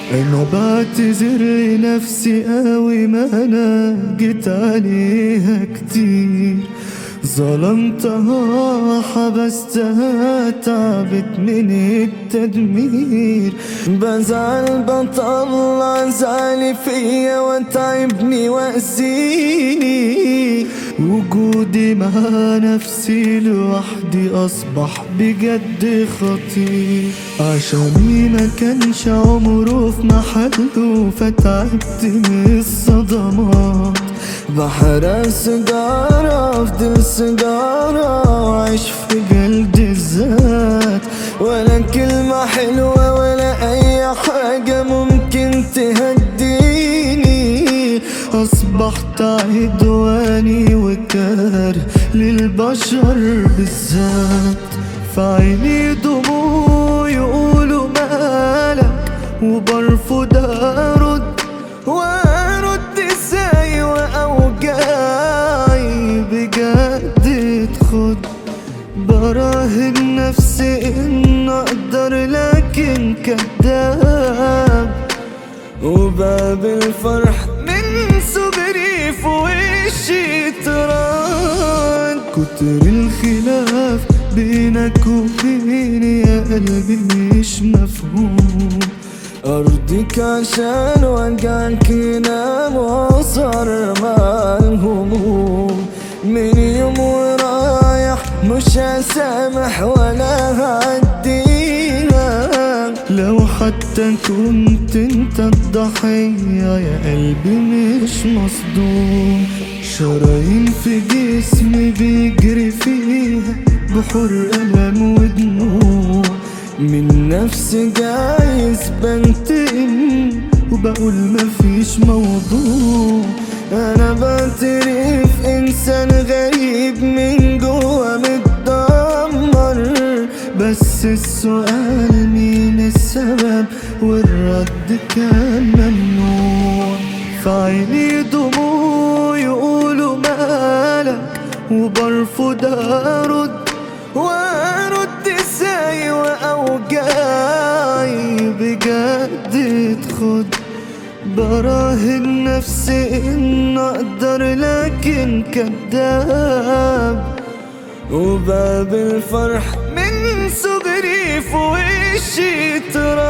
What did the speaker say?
انا بعتذر لنفسي قوي ما انا جيت عليها كتير ظلمتها حبستها تعبت من التدمير بزعل بطلع زعلي فيا وتعبني وأذيني وجودي مع نفسي لوحدي أصبح بجد خطير عشاني ما كانش عمره في محله فتعبت من الصدمات بحرق سيجارة أفضل سيجارة وعيش في جلد الذات ولا كلمة حلوة ولا أي حاجة ممكن تهديني أصبحت عدواني وكاره للبشر بالذات فعيني دموع يقولوا مالك وبرفض أرد وأرد ازاي وأوجاعي بجد تخد براهن نفسي إن أقدر لكن كداب وباب الفرح من صغري في وشي تراد كتر الخلاف بينك وبيني يا قلبي مش مفهوم أرضيك عشان وجعك ينام وصار مع الهموم من يوم ورايح مش هسامح ولا هعديها لو حتى كنت انت الضحية يا قلبي مش مصدوم شرايين في جسمي بيجري فيها بحور ألم ودموع من نفسي جايز بنتقم وبقول مفيش موضوع انا بعترف انسان غريب من جوا متدمر بس السؤال مين السبب والرد كان ممنوع فعيني دموع يقولوا مالك وبرفض ارد وارد ازاي واوجاعي بجد تخد براهن نفسي ان اقدر لكن كداب وباب الفرح من صغري في وشي تراب